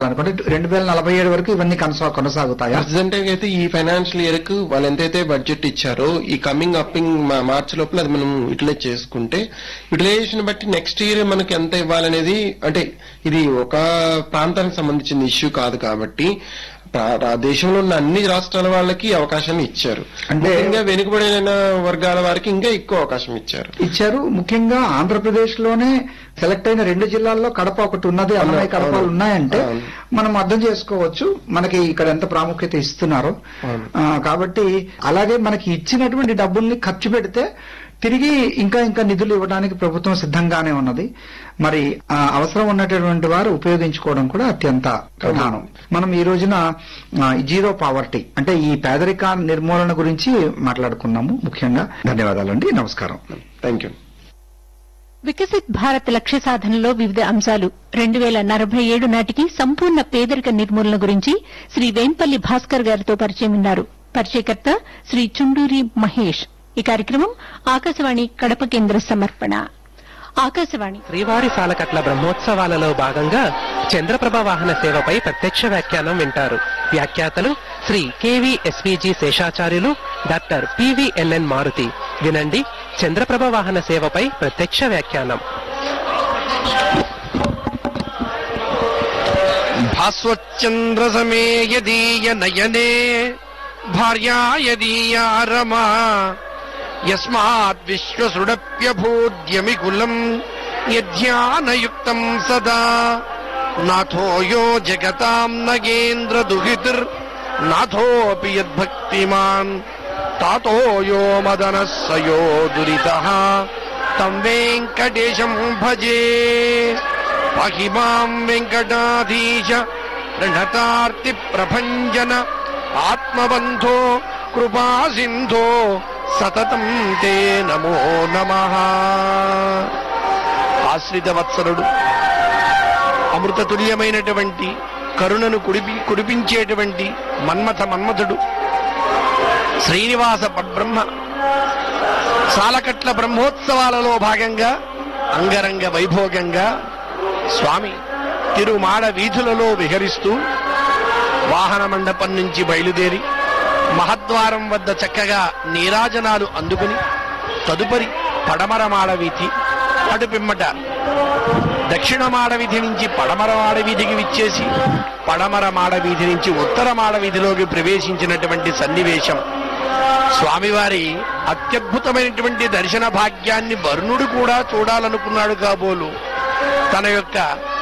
అనుకుంటే రెండు వేల నలభై ఏడు వరకు ఇవన్నీ కొనసా కొనసాగుతాయా ప్రెసిడెంట్ అయితే ఈ ఫైనాన్షియల్ ఇయర్ కు వాళ్ళు ఎంతైతే బడ్జెట్ ఇచ్చారో ఈ కమింగ్ అప్పింగ్ మార్చ్ లోపల అది మనం యూటిలైజ్ చేసుకుంటే యూటిలైజేషన్ బట్టి నెక్స్ట్ ఇయర్ మనకి ఎంత ఇవ్వాలనేది అంటే ఇది ఒక ప్రాంతానికి సంబంధించిన ఇష్యూ కాదు కాబట్టి ప్రా- రా- దేశంలో ఉన్న అన్ని రాష్ట్రాల వాళ్ళకి అవకాశాన్ని ఇచ్చారు అంటే- అంటే వెనుకబడిన వర్గాల వారికి ఇంకా ఎక్కువ అవకాశం ఇచ్చారు ఇచ్చారు ముఖ్యంగా ఆంధ్రప్రదేశ్ లోనే సెలెక్ట్ అయిన రెండు జిల్లాల్లో కడప ఒకటి ఉన్నది అన్నమయ్య అవును, కడపలు అవును. ఉన్నాయంటే అవును. మనం అర్థం చేసుకోవచ్చు మనకి ఇక్కడ ఎంత ప్రాముఖ్యత ఇస్తున్నారో అవును. ఆ, కాబట్టి అలాగే మనకి ఇచ్చినటువంటి డబ్బుల్ని ఖర్చు పెడితే తిరిగి ఇంకా ఇంకా నిధులు ఇవ్వడానికి ప్రభుత్వం సిద్ధంగానే ఉన్నది మరి ఆ, అవసరం ఉన్నటువంటి వారు ఉపయోగించుకోవడం కూడా అత్యంత ప్రధానం మనం ఈ రోజున ఆ, జీరో పావర్టీ అంటే ఈ పేదరిక నిర్మూలన గురించి మాట్లాడుకున్నాము ముఖ్యంగా ధన్యవాదాలండి నమస్కారం థ్యాంక్ యూ వికసిత్ భారత్ లక్ష్య సాధనలో వివిధ అంశాలు రెండు వేల నలభై ఏడు నాటికి సంపూర్ణ పేదరిక నిర్మూలన గురించి శ్రీ వేంపల్లి భాస్కర్ గారితో పరిచయం ఉన్నారు పరిచయకర్త శ్రీ చుండూరి మహేష్ ఈ కార్యక్రమం ఆకాశవాణి కడప కేంద్ర సమర్పణ ఆకాశవాణి శ్రీవారి సాలకట్ల బ్రహ్మోత్సవాలలో భాగంగా చంద్రప్రభ వాహన సేవపై ప్రత్యక్ష వ్యాఖ్యానం వింటారు వ్యాఖ్యాతలు Shri KV SVG Seshacharyulu doctor PVNN Maruthi వినండి చంద్రప్రభ వాహన సేవపై ప్రత్యక్ష వ్యాఖ్యానం భాస్వచ్చంద్ర సమే యదీయ నయనే భార్యా యదీయా రమా యస్మాత్ విశ్వసుడప్యభూద్యమి కులం యధ్యానయుక్తం సదా నాథో యో జగతాం నగేంద్ర దుహితిర్ నాథోపి యద్భక్తిమాన్ తాతో యో మదన సయో దురిత తం వెంకటేశం భజే పాహి మాం వెంకటాధీశ ప్రణతార్తి ప్రభంజన ఆత్మబంధో కృపా సింధో సతతం తే నమో నమ ఆశ్రిత వత్సలుడు అమృతతుల్యమైనటువంటి కరుణను కుడిపి కుడిపించేటువంటి మన్మథ మన్మథుడు శ్రీనివాస పద్బ్రహ్మ సాలకట్ల బ్రహ్మోత్సవాలలో భాగంగా అంగరంగ వైభోగంగా స్వామి తిరుమాడ వీధులలో విహరిస్తూ వాహన మండపం నుంచి బయలుదేరి మహద్వారం వద్ద చక్కగా నీరాజనాలు అందుకుని తదుపరి పడమర మాడ వీధి అటు పిమ్మట దక్షిణ మాడ వీధి నుంచి పడమర మాడ వీధికి విచ్చేసి పడమర మాడ వీధి నుంచి ఉత్తర మాడ వీధిలోకి ప్రవేశించినటువంటి సన్నివేశం స్వామివారి అత్యద్భుతమైనటువంటి దర్శన భాగ్యాన్ని వరుణుడు కూడా చూడాలనుకున్నాడు కాబోలు తన యొక్క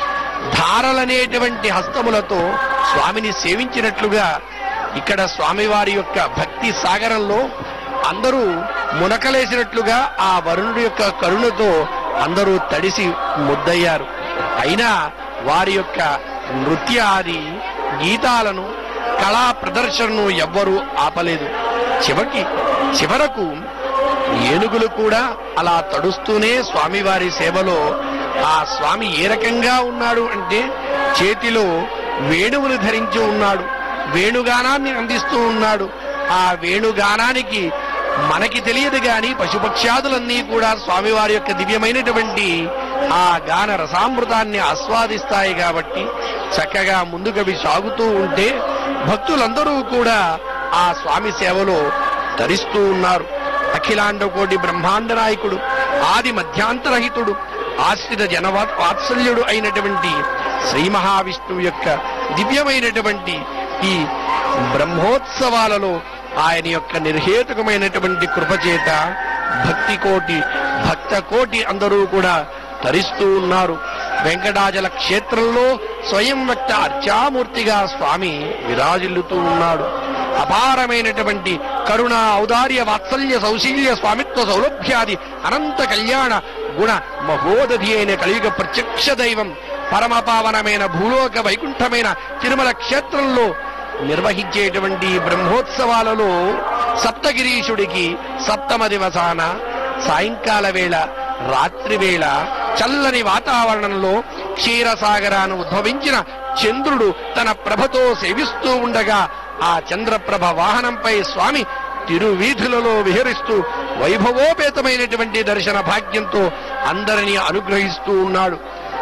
ధారలనేటువంటి హస్తములతో స్వామిని సేవించినట్లుగా ఇక్కడ స్వామివారి యొక్క భక్తి సాగరంలో అందరూ మునకలేసినట్లుగా ఆ వరుణుడి యొక్క కరుణతో అందరూ తడిసి ముద్దయ్యారు అయినా వారి యొక్క నృత్యాది గీతాలను కళా ప్రదర్శనను ఎవ్వరూ ఆపలేదు చివరికి చివరకు ఏనుగులు కూడా అలా తడుస్తూనే స్వామివారి సేవలో ఆ స్వామి ఏ రకంగా ఉన్నాడు అంటే చేతిలో వేణువులు ధరించి ఉన్నాడు వేణుగానాన్ని అందిస్తూ ఉన్నాడు ఆ వేణుగానానికి మనకి తెలియదు గాని పశుపక్ష్యాదులన్నీ కూడా స్వామివారి యొక్క దివ్యమైనటువంటి ఆ గాన రసామృతాన్ని ఆస్వాదిస్తాయి కాబట్టి చక్కగా ముందుకవి సాగుతూ ఉంటే భక్తులందరూ కూడా ఆ స్వామి సేవలో తరిస్తూ ఉన్నారు అఖిలాండ కోటి బ్రహ్మాండ నాయకుడు ఆది మధ్యాంతరహితుడు ఆశ్రిత జనవా వాత్సల్యుడు అయినటువంటి శ్రీ మహావిష్ణువు యొక్క దివ్యమైనటువంటి ఈ బ్రహ్మోత్సవాలలో ఆయన యొక్క నిర్హేతుకమైనటువంటి కృపచేత భక్తి కోటి భక్త కోటి అందరూ కూడా తరిస్తూ ఉన్నారు వెంకటాచల క్షేత్రంలో స్వయం వ్యక్త అర్చామూర్తిగా స్వామి విరాజిల్లుతూ ఉన్నాడు అపారమైనటువంటి కరుణ ఔదార్య వాత్సల్య సౌశీల్య స్వామిత్వ సౌలభ్యాది అనంత కళ్యాణ గుణ మహోదధి అయిన కలియుగ ప్రత్యక్ష దైవం పరమ పావనమైన భూలోక వైకుంఠమైన తిరుమల క్షేత్రంలో నిర్వహించేటువంటి బ్రహ్మోత్సవాలలో సప్తగిరీశుడికి సప్తమ దివసాన సాయంకాల వేళ రాత్రి వేళ చల్లని వాతావరణంలో క్షీరసాగరాను ఉద్భవించిన చంద్రుడు తన ప్రభతో సేవిస్తూ ఉండగా ఆ చంద్రప్రభ వాహనంపై స్వామి తిరువీధులలో విహరిస్తూ వైభవోపేతమైనటువంటి దర్శన భాగ్యంతో అందరినీ అనుగ్రహిస్తూ ఉన్నాడు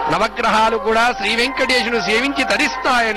నవగ్రహాలు కూడా శ్రీ వెంకటేశుని సేవించి తరిస్తాయని